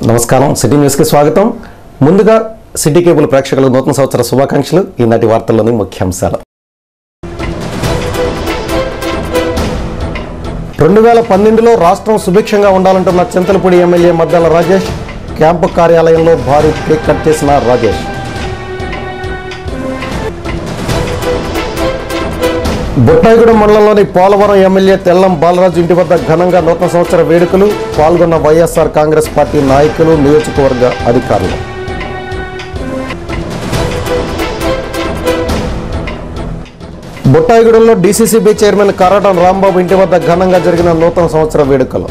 నమస్కారం సిటీ న్యూస్కి స్వాగతం ముందుగా సిటీ కేబుల్ ప్రేక్షకులకు నూతన సంవత్సర శుభాకాంక్షలు ఈనాటి వార్తల్లోని ముఖ్యాంశాలు రెండు వేల పన్నెండులో రాష్ట్రం సుభిక్షంగా ఉండాలంటున్న చింతలపూడి ఎమ్మెల్యే మద్దాల రాజేష్ క్యాంపు కార్యాలయంలో భారీ కేక్ కట్ చేసిన రాజేష్ బుట్టాయిగూడెం మండలంలోని పోలవరం ఎమ్మెల్యే తెల్లం బాలరాజు ఇంటి వద్ద ఘనంగా నూతన సంవత్సర వేడుకలు పాల్గొన్న వైఎస్ఆర్ కాంగ్రెస్ పార్టీ నాయకులు నియోజకవర్గ అధికారులు బుట్టాయిగూడెంలో డీసీసీబీ చైర్మన్ కరాటం రాంబాబు ఇంటి వద్ద ఘనంగా జరిగిన నూతన సంవత్సర వేడుకలు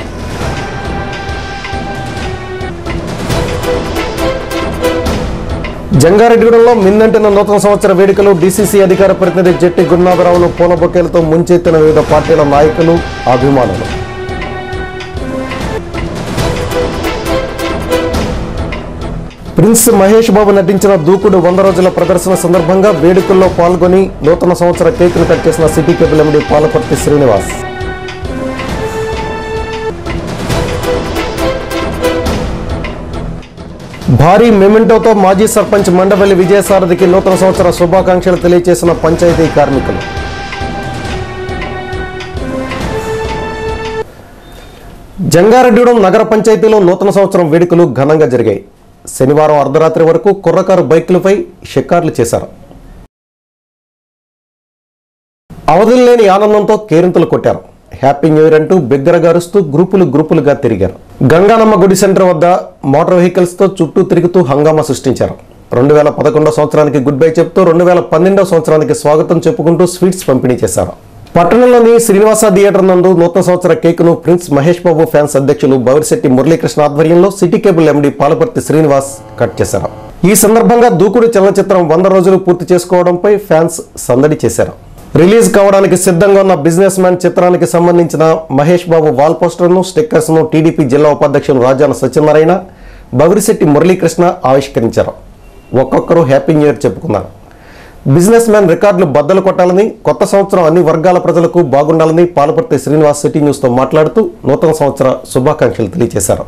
జంగారెడ్డిగూడెంలో మిన్నంటిన నూతన సంవత్సర వేడుకలు డీసీసీ అధికార ప్రతినిధి జట్టి గురునాథరావును పూల బొకేలతో ముంచెత్తిన వివిధ పార్టీల నాయకులు అభిమానులు ప్రిన్స్ మహేష్ బాబు నటించిన దూకుడు వంద రోజుల ప్రదర్శన సందర్భంగా వేడుకల్లో పాల్గొని నూతన సంవత్సర కేకును కట్ చేసిన city cable MD Palaparthi Srinivas భారీ మెమెంటోతో మాజీ సర్పంచ్ మండవల్లి విజయసారథికి నూతన సంవత్సర శుభాకాంక్షలు తెలియజేసిన పంచాయతీ కార్మికులు జంగారెడ్డిగూడెం నగర పంచాయతీలో నూతన సంవత్సరం వేడుకలు ఘనంగా జరిగాయి శనివారం అర్ధరాత్రి వరకు కుర్రకారు బైకులపై షికార్లు చేశారు అవధులు లేని ఆనందంతో కేరింతలు కొట్టారు హ్యాపీ న్యూ ఇయర్ అంటూ బిగ్గరగా అరుస్తూ గ్రూపులు గ్రూపులుగా తిరిగారు గంగానమ్మ గుడి సెంటర్ వద్ద మోటార్ వెహికల్స్ తో చుట్టూ తిరుగుతూ హంగామా సృష్టించారు రెండు వేల పదకొండో సంవత్సరానికి గుడ్ బై చెప్తూ రెండు వేల పన్నెండో సంవత్సరానికి స్వాగతం చెప్పుకుంటూ స్వీట్స్ పంపిణీ చేశారు పట్టణంలోని శ్రీనివాస థియేటర్ నందు నూతన సంవత్సర కేకును ప్రిన్స్ మహేష్ బాబు ఫ్యాన్స్ అధ్యక్షులు బవిరిశెట్టి మురళీకృష్ణ ఆధ్వర్యంలో city cable MD Palaparthi Srinivas cut చేశారు ఈ సందర్భంగా దూకుడు చలనచిత్రం వంద రోజులు పూర్తి చేసుకోవడంపై ఫ్యాన్స్ సందడి చేశారు రిలీజ్ కావడానికి సిద్ధంగా ఉన్న బిజినెస్ మ్యాన్ చిత్రానికి సంబంధించిన మహేష్ బాబు వాల్ పోస్టర్ను స్టిక్కర్స్ను టీడీపీ జిల్లా ఉపాధ్యక్షులు రాజాన సత్యనారాయణ బవిరిశెట్టి మురళీకృష్ణ ఆవిష్కరించారు ఒక్కొక్కరు హ్యాపీ న్యూ ఇయర్ చెప్పుకున్నారు బిజినెస్ మ్యాన్ రికార్డులు బద్దలు కొట్టాలని కొత్త సంవత్సరం అన్ని వర్గాల ప్రజలకు బాగుండాలని పాలపర్తి శ్రీనివాస్ సిటీ న్యూస్తో మాట్లాడుతూ నూతన సంవత్సర శుభాకాంక్షలు తెలియజేశారు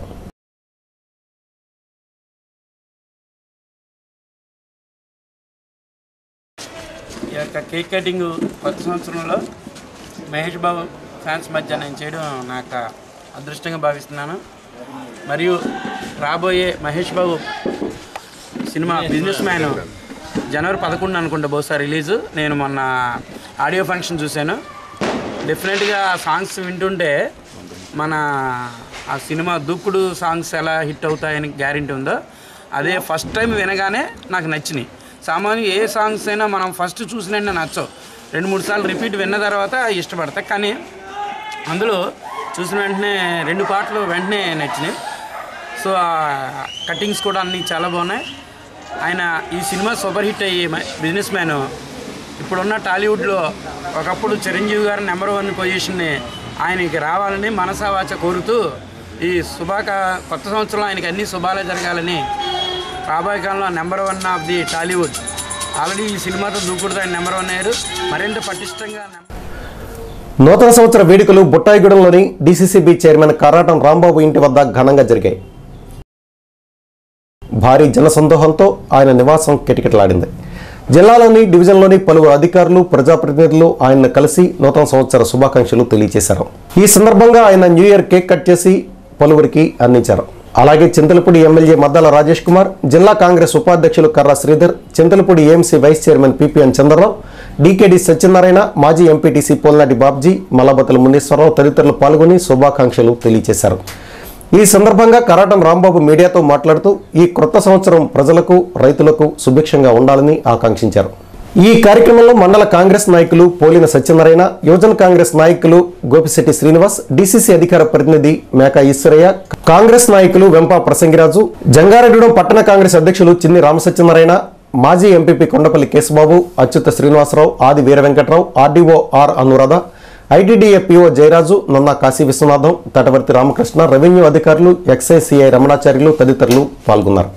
ఈ యొక్క కేక్ కటింగ్ కొత్త సంవత్సరంలో మహేష్ బాబు ఫ్యాన్స్ మధ్య నేను చేయడం నా యొక్క అదృష్టంగా భావిస్తున్నాను మరియు రాబోయే మహేష్ బాబు సినిమా బిజినెస్ మ్యాన్ జనవరి పదకొండు అనుకుంటా బహుశా రిలీజ్ నేను మొన్న ఆడియో ఫంక్షన్ చూశాను డెఫినెట్గా ఆ సాంగ్స్ వింటుంటే మన ఆ సినిమా దూకుడు సాంగ్స్ ఎలా హిట్ అవుతాయని గ్యారెంటీ ఉందో అదే ఫస్ట్ టైం వినగానే నాకు నచ్చినాయి సామాన్య ఏ సాంగ్స్ అయినా మనం ఫస్ట్ చూసిన వెంటనే నచ్చవు రెండు మూడు సార్లు రిపీట్ విన్న తర్వాత ఇష్టపడతా కానీ అందులో చూసిన వెంటనే రెండు పాటలు వెంటనే నచ్చినాయి సో ఆ కటింగ్స్ కూడా అన్నీ చాలా బాగున్నాయి ఆయన ఈ సినిమా సూపర్ హిట్ అయ్యి బిజినెస్ మ్యాన్ ఇప్పుడున్న టాలీవుడ్లో ఒకప్పుడు చిరంజీవి గారి నెంబర్ వన్ పొజిషన్ని ఆయనకి రావాలని మనసావాచ కోరుతూ ఈ శుభాక కొత్త సంవత్సరంలో ఆయనకి అన్ని శుభాలే జరగాలని రాబోయే కాలంలో number one of the Tollywood already ఈ సినిమాతో దూకుడుతో ఆయన నెంబర్ వన్ అయ్యారు మరింత పటిష్టంగా నెంబర్ నూతన సంవత్సర వేడుకలు బుట్టాయిగూడెంలోని డీసీసీబీ చైర్మన్ కరాటం రాంబాబు ఇంటి వద్ద ఘనంగా జరిగాయి భారీ జనసందోహంతో ఆయన నివాసం కిటకిటలాడింది జిల్లాలోని డివిజన్లోని పలువురు అధికారులు ప్రజాప్రతినిధులు ఆయన్ను కలిసి నూతన సంవత్సర శుభాకాంక్షలు తెలియజేశారు ఈ సందర్భంగా ఆయన న్యూ ఇయర్ కేక్ కట్ చేసి పలువురికి అందించారు అలాగే చింతలపూడి ఎమ్మెల్యే మద్దాల రాజేష్ కుమార్ జిల్లా కాంగ్రెస్ ఉపాధ్యక్షులు Karra Sridhar Chintalapudi AMC vice chairman PPN Chandrarao DKD Satyanarayana మాజీ ఎంపీటీసీ పోల్నాటి బాబ్జీ మల్లబతల మునీశ్వరరావు తదితరులు పాల్గొని శుభాకాంక్షలు తెలియజేశారు ఈ సందర్భంగా కరాటం రాంబాబు మీడియాతో మాట్లాడుతూ ఈ కొత్త సంవత్సరం ప్రజలకు రైతులకు సుభిక్షంగా ఉండాలని ఆకాంక్షించారు ఈ కార్యక్రమంలో మండల కాంగ్రెస్ నాయకులు పోలిన సత్యనారాయణ యువజన కాంగ్రెస్ నాయకులు గోపిశెట్టి శ్రీనివాస్ డీసీసీ అధికార ప్రతినిధి మేకా ఈశ్వరయ్య కాంగ్రెస్ నాయకులు వెంపా ప్రసంగిరాజు జంగారెడ్డిగూడెం పట్టణ కాంగ్రెస్ అధ్యక్షులు చిన్ని రామసత్యనారాయణ మాజీ MPP Kondapalli Keshababu Achyuta Srinivasarao Adi Veera Venkatrao RDO R Anuradha ITDA PO Jayaraju Nanna Kashi Vishwanatham Tatavarthi Ramakrishna revenue అధికారులు ఎక్సైజ్ సిఐ రమణాచార్యులు తదితరులు పాల్గొన్నారు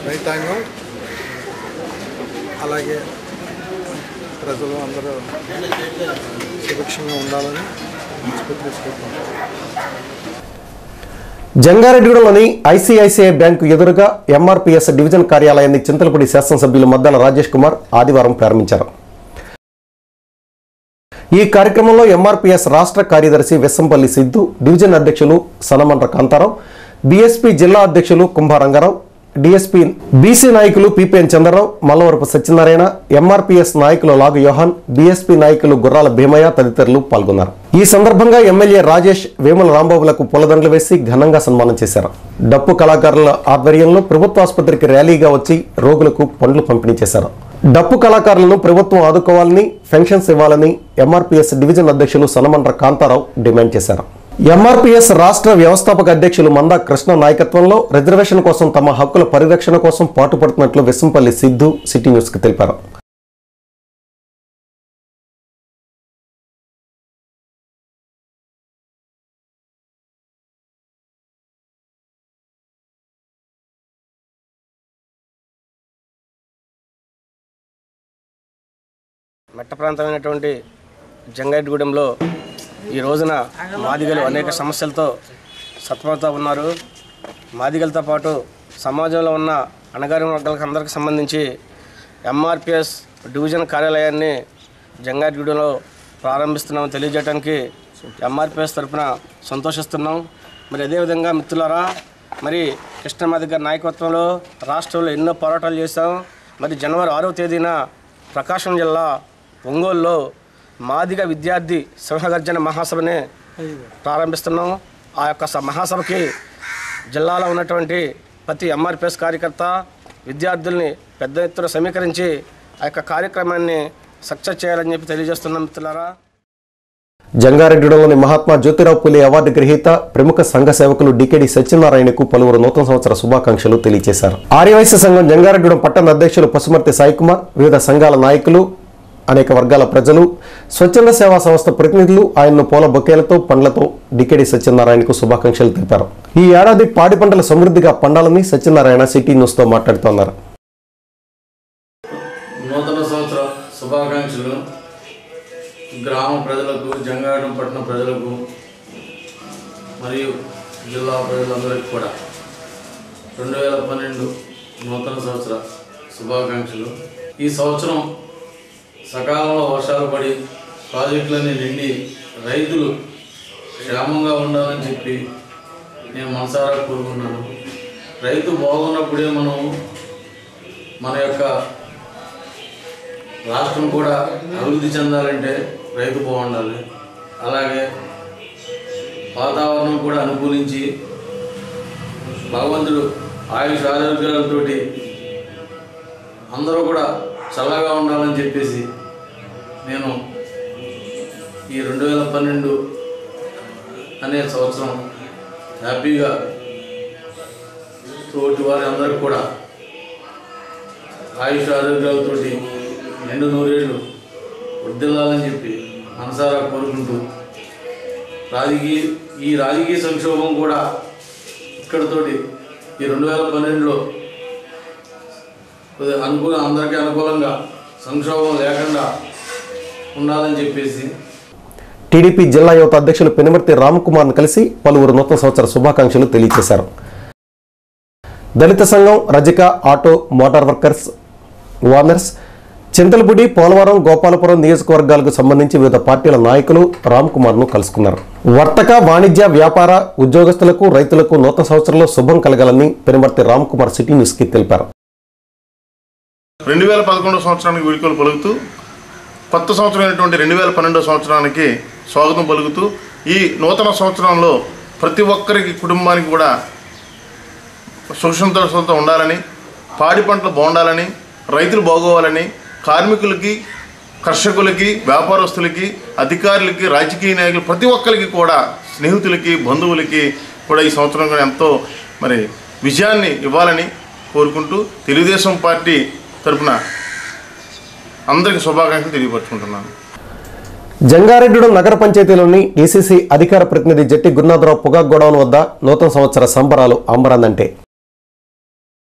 రైతాంగం అలాగే ప్రజలు అందరూ సుభిక్షంగా ఉండాలని మనస్ఫూర్తిగా తీసుకుంటున్నాం జంగారెడ్డిగూడలోని ఐసీఐసీఐ బ్యాంకు ఎదురుగా ఎంఆర్పీఎస్ డివిజన్ కార్యాలయాన్ని చింతలపూడి శాసనసభ్యులు మద్దాల రాజేష్ కుమార్ ఆదివారం ప్రారంభించారు ఈ కార్యక్రమంలో ఎంఆర్పీఎస్ రాష్ట్ర కార్యదర్శి వెస్సంపల్లి సిద్ధు డివిజన్ అధ్యక్షులు సనమండ్ర కాంతారావు బీఎస్పీ జిల్లా అధ్యక్షులు కుంభారంగారావు డిఎస్పీ బీసీ నాయకులు పిపిఎన్ చంద్రరావు మల్లవరపు సత్యనారాయణ ఎంఆర్పీఎస్ నాయకులు లాగు యోహాన్ బీఎస్పీ నాయకులు గుర్రాల భీమయ్య తదితరులు పాల్గొన్నారు ఈ సందర్భంగా ఎమ్మెల్యే రాజేష్ వేముల రాంబాబులకు పూలదండలు వేసి ఘనంగా సన్మానం చేశారు డప్పు కళాకారుల ఆధ్వర్యంలో ప్రభుత్వ ఆసుపత్రికి ర్యాలీగా వచ్చి రోగులకు పండ్లు పంపిణీ చేశారు డప్పు కళాకారులను ప్రభుత్వం ఆదుకోవాలని పెన్షన్స్ ఇవ్వాలని ఎంఆర్పీఎస్ డివిజన్ అధ్యక్షులు సనమండ్ర కాంతారావు డిమాండ్ చేశారు ఎంఆర్పీఎస్ రాష్ట్ర వ్యవస్థాపక అధ్యక్షులు మందా కృష్ణ నాయకత్వంలో రిజర్వేషన్ కోసం తమ హక్కుల పరిరక్షణ కోసం పాటుపడుతున్నట్లు విస్సంపల్లి సిద్ధు సిటీ న్యూస్ కి తెలిపారు మెట్ట ప్రాంతమైనటువంటి జంగారెడ్డిగూడెంలో ఈ రోజున మాదిగలు అనేక సమస్యలతో సతమతమవుతూ ఉన్నారు మాదిగలతో పాటు సమాజంలో ఉన్న అణగారిన వర్గాలకు అందరికి సంబంధించి ఎంఆర్పిఎస్ డివిజన్ కార్యాలయాన్ని జంగారెడ్డిగూడెంలో ప్రారంభిస్తున్నామని తెలియజేయడానికి ఎంఆర్పిఎస్ తరఫున సంతోషిస్తున్నాం మరి అదేవిధంగా మిత్రులారా మరి కృష్ణమాది గారి నాయకత్వంలో రాష్ట్రంలో ఎన్నో పోరాటాలు చేశాం మరి జనవరి ఆరవ తేదీన ప్రకాశం జిల్లా ఒంగోలులో మాదిగ విద్యార్థి సింహగర్జన మహాసభని ప్రారంభిస్తున్నాం ఆ యొక్క స- మహాసభకి జిల్లాలో ఉన్నటువంటి ప్రతి ఎంఆర్పిఎస్ కార్యకర్త విద్యార్థుల్ని పెద్ద ఎత్తున సమీకరించి ఆ యొక్క కార్యక్రమాన్ని సక్సెస్ చేయాలని చెప్పి తెలియజేస్తున్నాం మిత్రులారా జంగారెడ్డిలోని మహాత్మా జ్యోతిరావు పులే అవార్డు గ్రహీత ప్రముఖ సంఘ సేవకులు డికెడి సత్యనారాయణకు పలువురు నూతన సంవత్సర శుభాకాంక్షలు తెలియజేశారు ఆర్యవైశ్య సంఘం జంగారెడ్డిగూడెం పట్టణ అధ్యక్షులు పసుమర్తి సాయికుమార్ వివిధ సంఘాల నాయకులు అనేక వర్గాల ప్రజలు స్వచ్ఛంద సేవా సంస్థ ప్రతినిధులు ఆయన్ను పూల బొకేలతో పండ్లతో డికెడి సత్యనారాయణకు శుభాకాంక్షలు తెలిపారు ఈ ఏడాది పాడి పంటల సమృద్ధిగా పండాలని సత్యనారాయణ సిటీ న్యూస్ తో మాట్లాడుతున్నారు నూతన సంవత్సర శుభాకాంక్షలు గ్రామ ప్రజలకు జంగారం పట్టణ ప్రజలకు మరియు జిల్లా ప్రజలందరికీ కూడా రెండు వేల పన్నెండు నూతన సంవత్సర శుభాకాంక్షలు ఈ సంవత్సరం సకాలంలో వర్షాలు పడి ప్రాజెక్టులన్నీ నిండి రైతులు క్షేమంగా ఉండాలని చెప్పి నేను మనసారా కోరుకున్నాను రైతు బాగున్నప్పుడే మనం మన యొక్క రాష్ట్రం కూడా అభివృద్ధి చెందాలంటే రైతు బాగుండాలి అలాగే వాతావరణం కూడా అనుకూలించి భగవంతుడు ఆయుష్ ఆరోగ్యాలతో అందరూ కూడా చల్లగా ఉండాలని చెప్పేసి నేను ఈ రెండు వేల పన్నెండు అనే సంవత్సరం హ్యాపీగా తోటి వారి అందరికి కూడా ఆయుష్ ఆరోగ్యాలతోటి నిండు నూరేళ్ళు వర్దిల్లాలని చెప్పి మనసారా కోరుకుంటూ రాజకీయ ఈ రాజకీయ సంక్షోభం కూడా ఇక్కడతోటి ఈ రెండు వేల పన్నెండులో కొద్దిగా అనుకూల అందరికీ అనుకూలంగా సంక్షోభం లేకుండా ఉండాలని చెప్పేసి టీడీపీ జిల్లా యువత అధ్యక్షులు పెనుమర్తి రామ్కుమార్ను కలిసి పలువురు నూతన సంవత్సర శుభాకాంక్షలు తెలియజేశారు దళిత సంఘం రజిక auto motor workers owners Chintalapudi Polavaram Gopalapuram నియోజకవర్గాలకు సంబంధించి వివిధ పార్టీల నాయకులు రామ్ కుమార్ ను కలుసుకున్నారు వర్తక వాణిజ్య వ్యాపార ఉద్యోగస్తులకు రైతులకు నూతన సంవత్సరంలో శుభం కలగాలని పెనుమర్తి రామ్ కుమార్ సిటీ న్యూస్ కి తెలిపారు రెండు వేల పదకొండవ సంవత్సరానికి వీడుకోలు పలుకుతూ కొత్త సంవత్సరం అయినటువంటి రెండు వేల పన్నెండవ సంవత్సరానికి స్వాగతం పలుకుతూ ఈ నూతన సంవత్సరంలో ప్రతి ఒక్కరికి కుటుంబానికి కూడా సుఖ సంతోషాలతో ఉండాలని పాడి పంటలు బాగుండాలని రైతులు బాగోవాలని కార్మికులకి కర్షకులకి వ్యాపారస్తులకి అధికారులకి రాజకీయ నాయకులు ప్రతి ఒక్కరికి కూడా స్నేహితులకి బంధువులకి కూడా ఈ సంవత్సరం కూడా ఎంతో మరి విజయాన్ని ఇవ్వాలని కోరుకుంటూ తెలుగుదేశం పార్టీ తరపున అందరికీ శుభాకాంక్షలు తెలియపరుచుకుంటున్నాను జంగారెడ్డిగూడెం నగర పంచాయతీలోని ఏసీసీ అధికార ప్రతినిధి జట్టి గురునాథరావు పొగాకు గోడౌన్ వద్ద నూతన సంవత్సర సంబరాలు అంబరాందంటే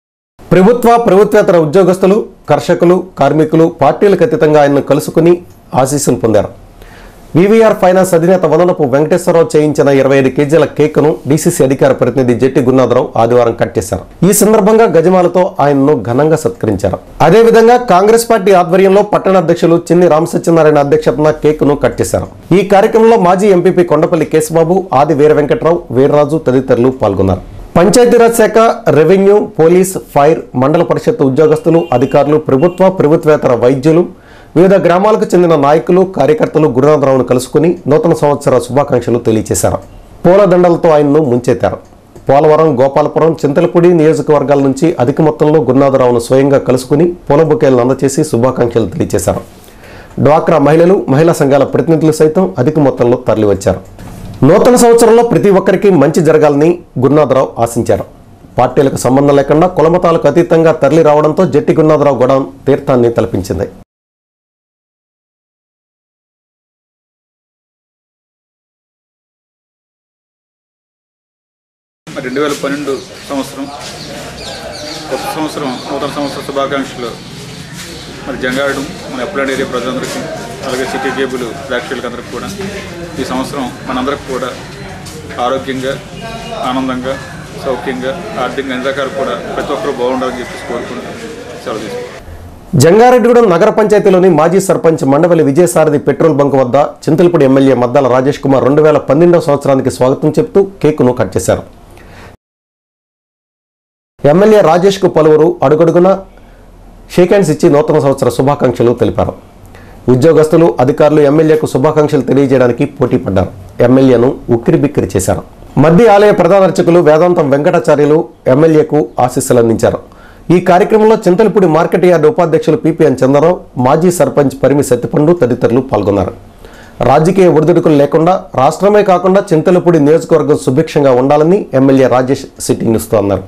ప్రభుత్వ ప్రభుత్వేతర ఉద్యోగస్తులు కర్షకులు కార్మికులు పార్టీలకు అతీతంగా ఆయన్ను కలుసుకుని ఆశీస్సులు పొందారు వివిఆర్ ఫైనాన్స్ అధినేత వదనపు వెంకటేశ్వరరావు చేయించిన ఇరవై ఐదు కేజీల కేకును డీసీసీ అధికార ప్రతినిధి జెట్టి గురునాథరావు ఆదివారం కట్ చేశారు ఈ సందర్భంగా గజమాలతో ఆయన్ను ఘనంగా సత్కరించారు అదేవిధంగా కాంగ్రెస్ పార్టీ ఆధ్వర్యంలో పట్టణ అధ్యక్షులు చిన్ని రామసత్యనారాయణ అధ్యక్షతన కేకును కట్ చేశారు ఈ కార్యక్రమంలో మాజీ ఎంపీపీ కొండపల్లి కేశబాబు ఆది వీర వెంకట్రావు వీర్రాజు తదితరులు పాల్గొన్నారు పంచాయతీరాజ్ శాఖ రెవెన్యూ పోలీస్ ఫైర్ మండల పరిషత్ ఉద్యోగస్తులు అధికారులు ప్రభుత్వ ప్రభుత్వేతర వైద్యులు వివిధ గ్రామాలకు చెందిన నాయకులు కార్యకర్తలు గురునాథరావును కలుసుకుని నూతన సంవత్సర శుభాకాంక్షలు తెలియజేశారు పూలదండలతో ఆయన్ను ముంచెత్తారు పోలవరం గోపాలపురం చింతలపూడి నియోజకవర్గాల నుంచి అధిక మొత్తంలో గురునాథరావును స్వయంగా కలుసుకుని పూల బొకేలను అందజేసి శుభాకాంక్షలు తెలియజేశారు డ్వాక్రా మహిళలు మహిళా సంఘాల ప్రతినిధులు సైతం అధిక మొత్తంలో తరలివచ్చారు నూతన సంవత్సరంలో ప్రతి ఒక్కరికి మంచి జరగాలని గురునాథరావు ఆశించారు పార్టీలకు సంబంధం లేకుండా కులమతాలకు అతీతంగా తరలి రావడంతో జట్టి గురునాథరావు గొడవ తీర్థాన్ని తలపించింది రెండు వేల పన్నెండు సంవత్సరం కొత్త సంవత్సరం నూతన సంవత్సర శుభాకాంక్షలు మరి జంగాడడం మన ఎప్పులాంటి ఏరియా ప్రజలందరికీ అలాగే సిటీ కేబుల్ ప్రేక్షకులకి అందరికీ కూడా ఈ సంవత్సరం మనందరికి కూడా ఆరోగ్యంగా ఆనందంగా సౌఖ్యంగా ఆర్థికంగా అన్ని రకాలు కూడా ప్రతి ఒక్కరూ బాగుండాలని చెప్పేసి కోరుకుంటూ సెలవు తీసుకుంటాం జంగారెడ్డిగూడెం నగర పంచాయతీలోని మాజీ సర్పంచ్ మండవల్లి విజయసారథి పెట్రోల్ బంక్ వద్ద చింతలపూడి ఎమ్మెల్యే మద్దాల రాజేష్ కుమార్ రెండు వేల పన్నెండవ సంవత్సరానికి స్వాగతం చెప్తూ కేకును కట్ చేశారు ఎమ్మెల్యే రాజేష్కు పలువురు అడుగడుగున షేక్ హ్యాండ్స్ ఇచ్చి నూతన సంవత్సర శుభాకాంక్షలు తెలిపారు ఉద్యోగస్తులు అధికారులు ఎమ్మెల్యేకు శుభాకాంక్షలు తెలియజేయడానికి పోటీ పడ్డారు ఎమ్మెల్యేను ఉక్కిరి బిక్కిరి చేశారు మధ్య ఆలయ ప్రధాన అర్చకులు వేదాంతం వెంకటాచార్యులు ఎమ్మెల్యేకు ఆశీస్సులు అందించారు ఈ కార్యక్రమంలో చింతలపూడి మార్కెట్ యార్డు ఉపాధ్యక్షులు పిపిఎన్ చంద్రరావు మాజీ సర్పంచ్ పరిమి సత్తిపండు తదితరులు పాల్గొన్నారు రాజకీయ ఒడిదుడుకులు లేకుండా రాష్ట్రమే కాకుండా చింతలపూడి నియోజకవర్గం సుభిక్షంగా ఉండాలని ఎమ్మెల్యే రాజేష్ సిట్టింగ్ న్యూస్తో అన్నారు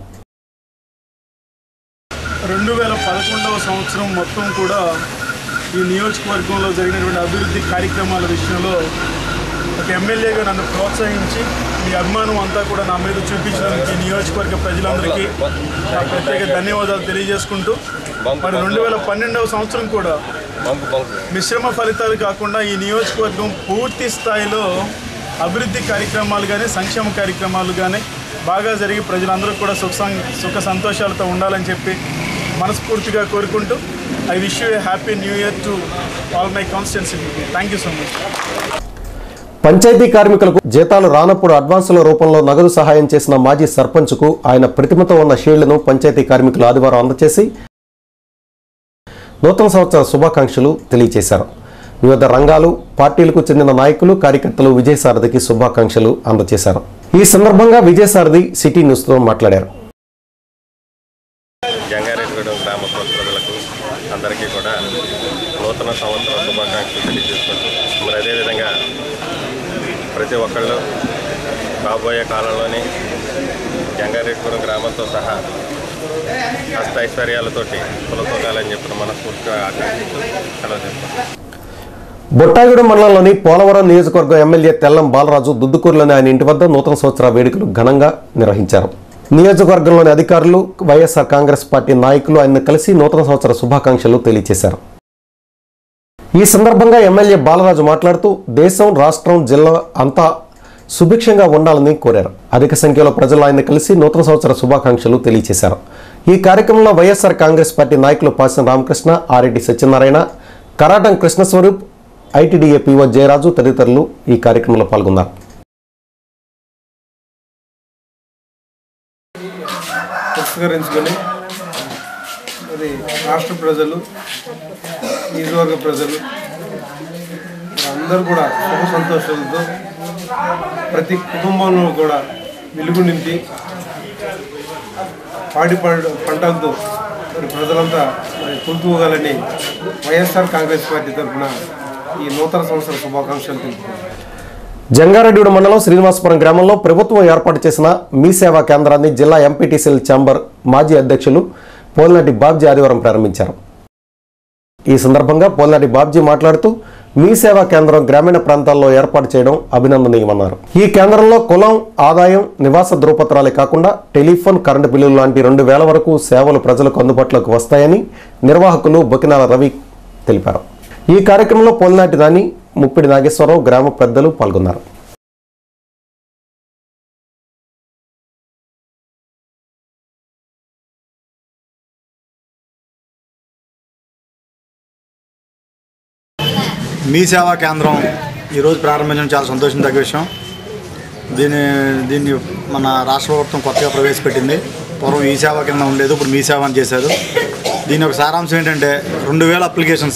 రెండు వేల పదకొండవ సంవత్సరం మొత్తం కూడా ఈ నియోజకవర్గంలో జరిగినటువంటి అభివృద్ధి కార్యక్రమాల విషయంలో ఒక ఎమ్మెల్యేగా నన్ను ప్రోత్సహించి మీ అభిమానం అంతా కూడా నా మీద చూపించడానికి ఈ నియోజకవర్గ ప్రజలందరికీ నా ప్రత్యేక ధన్యవాదాలు తెలియజేసుకుంటూ మరి రెండు వేల పన్నెండవ సంవత్సరం కూడా మిశ్రమ ఫలితాలు కాకుండా ఈ నియోజకవర్గం పూర్తి స్థాయిలో అభివృద్ధి కార్యక్రమాలు కానీ సంక్షేమ కార్యక్రమాలు కానీ బాగా జరిగి ప్రజలందరూ కూడా సుఖ సం- సుఖ సంతోషాలతో ఉండాలని చెప్పి మనస్ఫూర్తిగా కోరుకుంటూ I wish you happy new year to all my constituency thank you so much panchayat కార్మికులకు జీతాలు రానప్పుడు అడ్వాన్సుల రూపంలో నగదు సహాయం చేసిన మాజీ సర్పంచ్కు ఆయన ప్రతిమతో ఉన్న షీల్డ్ను పంచాయతీ కార్మికులు ఆదివారం అందజేసి నూతన సంవత్సర శుభాకాంక్షలు తెలియజేశారు వివిధ రంగాలు పార్టీలకు చెందిన నాయకులు కార్యకర్తలు విజయసారథికి శుభాకాంక్షలు అందజేశారు ఈ సందర్భంగా విజయసారథి సిటీ న్యూస్తో మాట్లాడారు జంగారెడ్డిగూడెం గ్రామ ప్రజలకు అందరికీ కూడా నూతన సంవత్సర శుభాకాంక్షలు తెలియజేసుకుంటూ మరి అదేవిధంగా ప్రతి ఒక్కళ్ళు రాబోయే కాలంలోని జంగారెడ్డిగూడెం గ్రామంతో సహా అష్టైశ్వర్యాలతోటి కులతోగాలని చెప్పిన మనస్ఫూర్తిగా ఆకాంక్షిస్తూ సెలవు చెప్తాను బొట్టాగూడెం మండలంలోని పోలవరం నియోజకవర్గం ఎమ్మెల్యే తెల్లం బాలరాజు దుద్దుకూరులోని ఆయన ఇంటి వద్ద నూతన సంవత్సర వేడుకలు ఘనంగా నిర్వహించారు నియోజకవర్గంలోని అధికారులు వైఎస్ఆర్ కాంగ్రెస్ పార్టీ నాయకులు ఆయన కలిసి నూతన సంవత్సర శుభాకాంక్షలు తెలియజేశారు ఈ సందర్భంగా ఎమ్మెల్యే బాలరాజు మాట్లాడుతూ దేశం రాష్ట్రం జిల్లా అంతా సుభిక్షంగా ఉండాలని కోరారు అధిక సంఖ్యలో ప్రజలు ఆయన కలిసి నూతన సంవత్సర శుభాకాంక్షలు తెలియజేశారు ఈ కార్యక్రమంలో వైఎస్ఆర్ కాంగ్రెస్ పార్టీ నాయకులు పాసిన రామకృష్ణ ఆరెడ్డి సత్యనారాయణ కరాటం కృష్ణస్వరూప్ ఐటీడీఏ పిఓ జయరాజు తదితరులు ఈ కార్యక్రమంలో పాల్గొన్నారు పురస్కరించుకొని మరి రాష్ట్ర ప్రజలు నియోజకవర్గ ప్రజలు అందరూ కూడా సుఖ సంతోషాలతో ప్రతి కుటుంబంలో కూడా వెలుగు నింపి పాడి పంట పంటలతో మరి ప్రజలంతా మరి కుంటుకోగలని వైఎస్ఆర్ కాంగ్రెస్ పార్టీ తరఫున ఈ నూతన సంవత్సర శుభాకాంక్షలు తెలుపుతున్నాను జంగారెడ్డిగూడ మండలం శ్రీనివాసపురం గ్రామంలో ప్రభుత్వం ఏర్పాటు చేసిన మీ సేవా కేంద్రాన్ని జిల్లా ఎంపీటీసీల ఛాంబర్ మాజీ అధ్యక్షులు పోల్నాటి బాబ్జీ ఆదివారం ప్రారంభించారు ఈ సందర్భంగా పోల్నాటి బాబ్జీ మాట్లాడుతూ మీ సేవా కేంద్రం గ్రామీణ ప్రాంతాల్లో ఏర్పాటు చేయడం అభినందనీయమన్నారు ఈ కేంద్రంలో కులం ఆదాయం నివాస ధృవపత్రాలే కాకుండా టెలిఫోన్ కరెంటు బిల్లులు లాంటి రెండు వేల వరకు సేవలు ప్రజలకు అందుబాటులోకి వస్తాయని నిర్వాహకులు బొకినాల రవి తెలిపారు ఈ కార్యక్రమంలో పోలినాటి నాని ముప్పిడి నాగేశ్వరరావు గ్రామ పెద్దలు పాల్గొన్నారు మీ సేవా కేంద్రం ఈరోజు ప్రారంభించడం చాలా సంతోషం విషయం దీన్ని దీన్ని మన రాష్ట్ర ప్రభుత్వం కొత్తగా ప్రవేశపెట్టింది పూర్వం ఈ సేవ కింద ఉండేది ఇప్పుడు మీ సేవ అని చేశారు దీని యొక్క సారాంశం ఏంటంటే రెండు వేల అప్లికేషన్స్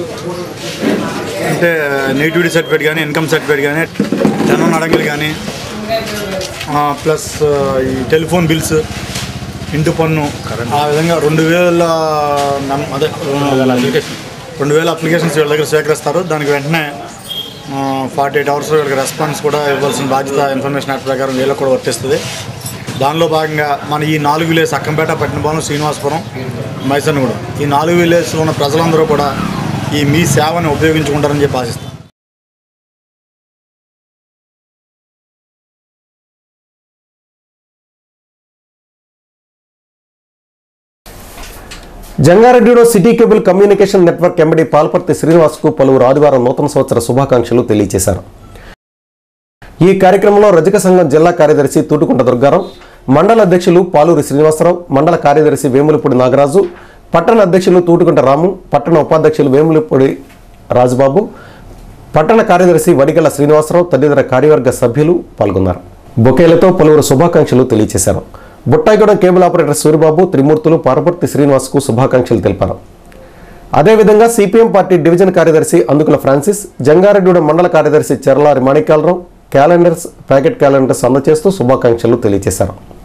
అంటే నేటివిటీ సర్టిఫికేట్ కానీ ఇన్కమ్ సర్టిఫికేట్ కానీ జనం అడంగులు కానీ ప్లస్ ఈ టెలిఫోన్ బిల్స్ ఇంటి పన్ను ఆ విధంగా రెండు వేల నమ్- అదే రెండు వేల అప్లికేషన్స్ వీళ్ళ దగ్గర స్వీకరిస్తారు దానికి వెంటనే ఫార్టీ ఎయిట్ అవర్స్ వీళ్ళకి రెస్పాన్స్ కూడా ఇవ్వాల్సిన బాధ్యత ఇన్ఫర్మేషన్ యాక్ట్ ప్రకారం వీళ్ళకి కూడా వర్తిస్తుంది దానిలో భాగంగా మన ఈ నాలుగు విలేజ్ అక్కంపేట పట్టినపాలెం శ్రీనివాసపురం మైసన్నగూడ ఈ నాలుగు విలేజ్లో ఉన్న ప్రజలందరూ కూడా ఈ మీ సేవని ఉపయోగించుకుంటారని చెప్పి ఆశిస్తాను జంగారెడ్డిలో city cable communication network MD Palparthi శ్రీనివాస్కు పలువురు ఆదివారం నూతన సంవత్సర శుభాకాంక్షలు తెలియజేశారు ఈ కార్యక్రమంలో రజక సంఘం జిల్లా కార్యదర్శి తూటుకుంట దుర్గారావు మండల అధ్యక్షులు పాలూరి శ్రీనివాసరావు మండల కార్యదర్శి వేములపూడి నాగరాజు పట్టణ అధ్యక్షులు తూటుకుంట రాము పట్టణ ఉపాధ్యక్షులు వేములపూడి రాజుబాబు పట్టణ కార్యదర్శి వడిగల శ్రీనివాసరావు తదితర కార్యవర్గ సభ్యులు పాల్గొన్నారు బొకేలతో పలువురు శుభాకాంక్షలు తెలియజేశారు బుట్టాయిగూడెం కేబుల్ ఆపరేటర్ సూరిబాబు త్రిమూర్తులు పారపర్తి శ్రీనివాస్కు శుభాకాంక్షలు తెలిపారు అదేవిధంగా సిపిఎం పార్టీ డివిజన్ కార్యదర్శి అందుకుల ఫ్రాన్సిస్ జంగారెడ్డిగూడెం మండల కార్యదర్శి Cherlari Manikyalarao calendars packet calendars అందజేస్తూ శుభాకాంక్షలు తెలియజేశారు